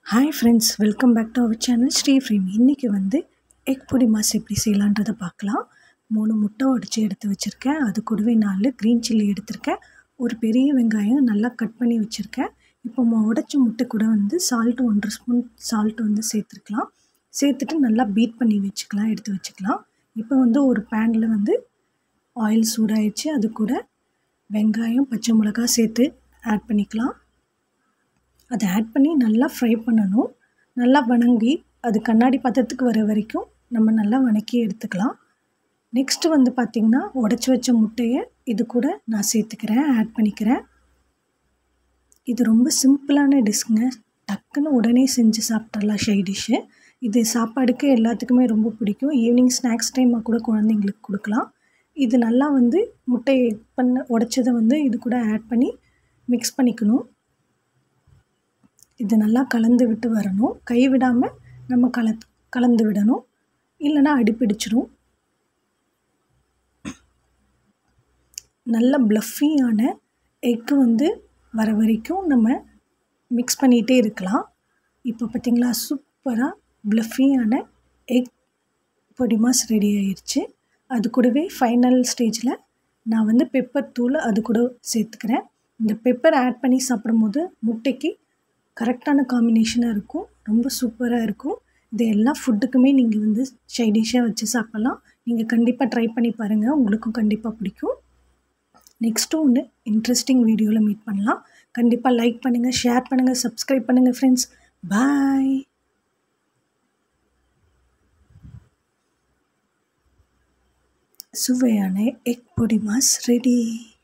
hi friends welcome back to our channel Sri ஃப்ரீம் இன்றைக்கி வந்து எக் பொடி மாஸ் எப்படி செய்யலான்றதை பார்க்கலாம் மூணு முட்டை உடச்சி எடுத்து வச்சுருக்கேன் அது கூடவே நாலு க்ரீன் சில்லி எடுத்திருக்கேன் ஒரு பெரிய வெங்காயம் நல்லா கட் பண்ணி வச்சுருக்கேன் இப்போ மொ உடச்ச முட்டை கூட வந்து சால்ட்டு ஒன்றரை ஸ்பூன் சால்ட்டு வந்து சேர்த்துருக்கலாம் சேர்த்துட்டு நல்லா பீட் பண்ணி வச்சுக்கலாம் எடுத்து வச்சுக்கலாம் இப்போ வந்து ஒரு பேனில் வந்து ஆயில் சூடாயிடுச்சு அது கூட வெங்காயம் பச்சை மிளகா சேர்த்து ஆட் பண்ணிக்கலாம் அதை ஆட் பண்ணி நல்லா ஃப்ரை பண்ணணும் நல்லா வணங்கி அது கண்ணாடி பதத்துக்கு வர வரைக்கும் நம்ம நல்லா வணக்கி எடுத்துக்கலாம் நெக்ஸ்ட்டு வந்து பார்த்திங்கன்னா உடச்சி வச்ச முட்டையை இது கூட நான் சேர்த்துக்கிறேன் ஆட் பண்ணிக்கிறேன் இது ரொம்ப சிம்பிளான டிஷ்ங்க டக்குன்னு உடனே செஞ்சு சாப்பிட்றலாம் ஷை டிஷ்ஷு இது சாப்பாடுக்கு எல்லாத்துக்குமே ரொம்ப பிடிக்கும் ஈவினிங் ஸ்நாக்ஸ் டைமாக கூட குழந்தைங்களுக்கு கொடுக்கலாம் இது நல்லா வந்து முட்டையை பண்ண உடச்சதை வந்து இது கூட ஆட் பண்ணி மிக்ஸ் பண்ணிக்கணும் இது நல்லா கலந்து விட்டு வரணும் கை விடாமல் நம்ம கல கலந்து விடணும் இல்லைன்னா அடிப்பிடிச்சிரும் நல்ல ப்ளஃபியான எக்கு வந்து வர வரைக்கும் நம்ம மிக்ஸ் பண்ணிகிட்டே இருக்கலாம் இப்போ பார்த்திங்களா சூப்பராக ப்ளஃபியான எக் பொடி மாஸ் ரெடி ஆயிடுச்சு அது கூடவே ஃபைனல் ஸ்டேஜில் நான் வந்து பெப்பர் தூள் அது கூட சேர்த்துக்கிறேன் இந்த பெப்பர் ஆட் பண்ணி சாப்பிடும்போது முட்டைக்கு கரெக்டான காம்பினேஷனாக இருக்கும் ரொம்ப சூப்பராக இருக்கும் இது எல்லா ஃபுட்டுக்குமே நீங்கள் வந்து சைடிஷாக வச்சு சாப்பிட்லாம் நீங்கள் கண்டிப்பாக ட்ரை பண்ணி பாருங்கள் உங்களுக்கும் கண்டிப்பாக பிடிக்கும் நெக்ஸ்ட்டு ஒன்று இன்ட்ரெஸ்டிங் வீடியோவில் மீட் பண்ணலாம் கண்டிப்பாக லைக் பண்ணுங்கள் ஷேர் பண்ணுங்கள் சப்ஸ்கிரைப் பண்ணுங்கள் ஃப்ரெண்ட்ஸ் பாய் சுவையான எக் பொடி மாஸ் ரெடி